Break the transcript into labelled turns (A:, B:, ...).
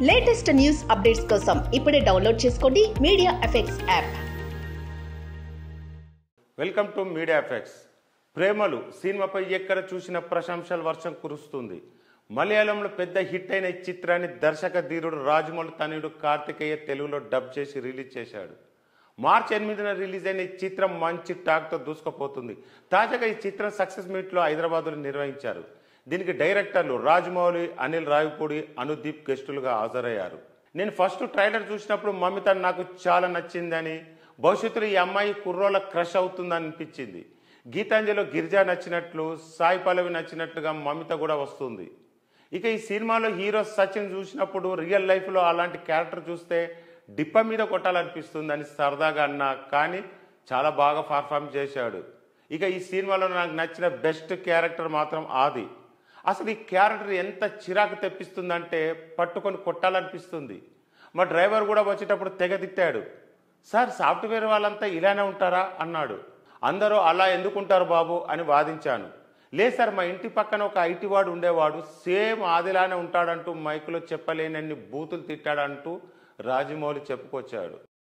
A: latest news updates కోసం ఇప్పుడే download చేసుకోండి media effects app
B: welcome to media effects Premalu సినిమాపై ఎక్కడ చూసిన ప్రశంసల వర్షం కురుస్తుంది మలయాళంలో పెద్ద హిట్ అయిన ఈ చిత్రాన్ని దర్శక ధీరుడు రాజమౌళి తనయుడు కార్తికేయ తెలుగులో డబ్ చేసి రిలీజ్ చేశాడు మార్చి ఎనిమిదిన రిలీజ్ అయిన ఈ చిత్రం మంచి టాక్తో దూసుకుపోతుంది తాజాగా ఈ చిత్రం సక్సెస్ మీట్లో హైదరాబాద్లో నిర్వహించారు దీనికి డైరెక్టర్లు రాజమౌళి అనిల్ రావిపూడి అనుదీప్ గెస్టులుగా హాజరయ్యారు నేను ఫస్ట్ ట్రైలర్ చూసినప్పుడు మమిత నాకు చాలా నచ్చిందని భవిష్యత్తులో ఈ అమ్మాయి కుర్రోల క్రష్ అవుతుందని అనిపించింది గీతాంజలిలో గిరిజా నచ్చినట్లు సాయి పల్లవి నచ్చినట్లుగా మమిత కూడా వస్తుంది ఇక ఈ సినిమాలో హీరో సచిన్ చూసినప్పుడు రియల్ లైఫ్లో అలాంటి క్యారెక్టర్ చూస్తే డిప్ప మీద కొట్టాలనిపిస్తుందని సరదాగా అన్నా కానీ చాలా బాగా పర్ఫామ్ చేశాడు ఇక ఈ సినిమాలో నాకు నచ్చిన బెస్ట్ క్యారెక్టర్ మాత్రం ఆది అసలు ఈ క్యారెక్టర్ ఎంత చిరాకు తెప్పిస్తుందంటే పట్టుకొని కొట్టాలనిపిస్తుంది మా డ్రైవర్ కూడా వచ్చేటప్పుడు తెగ తిట్టాడు సార్ సాఫ్ట్వేర్ వాళ్ళంతా ఇలానే ఉంటారా అన్నాడు అందరూ అలా ఎందుకుంటారు బాబు అని వాదించాను లేదు సార్ మా ఇంటి పక్కన ఒక ఐటీ వాడు ఉండేవాడు సేమ్ ఆదిలానే ఉంటాడంటూ మైకులో చెప్పలేనన్ని బూతులు తిట్టాడంటూ రాజమౌళి చెప్పుకొచ్చాడు